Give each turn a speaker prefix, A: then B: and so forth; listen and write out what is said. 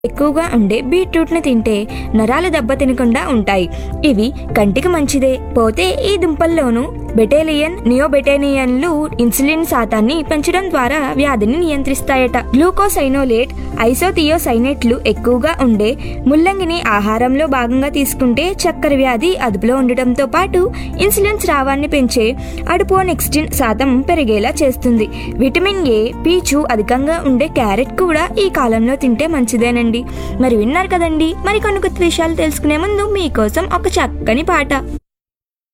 A: ఎక్కువగా ఉండే బీట్రూట్ ని తింటే నరాలు దెబ్బతినకుండా ఉంటాయి ఇవి కంటికి మంచిదే పోతే ఈ దుంపల్లోనూ బెటేలియన్ నియోబెటేనియన్లు ఇన్సులిన్ శాతాన్ని పెంచడం ద్వారా వ్యాధిని నియంత్రిస్తాయట గ్లూకోసైనోలేట్ ఐసోథియోసైనేట్లు ఎక్కువగా ఉండే ముల్లంగిని ఆహారంలో భాగంగా తీసుకుంటే చక్కెర వ్యాధి అదుపులో ఉండటంతో పాటు ఇన్సులిన్ స్రావాన్ని పెంచే అడుపోనెక్స్టిన్ శాతం పెరిగేలా చేస్తుంది విటమిన్ ఏ పీచు అధికంగా ఉండే క్యారెట్ కూడా ఈ కాలంలో తింటే మంచిదేనండి మరి విన్నారు కదండి మరి కొన్ని కొత్త విషయాలు తెలుసుకునే ముందు మీకోసం ఒక చక్కని పాట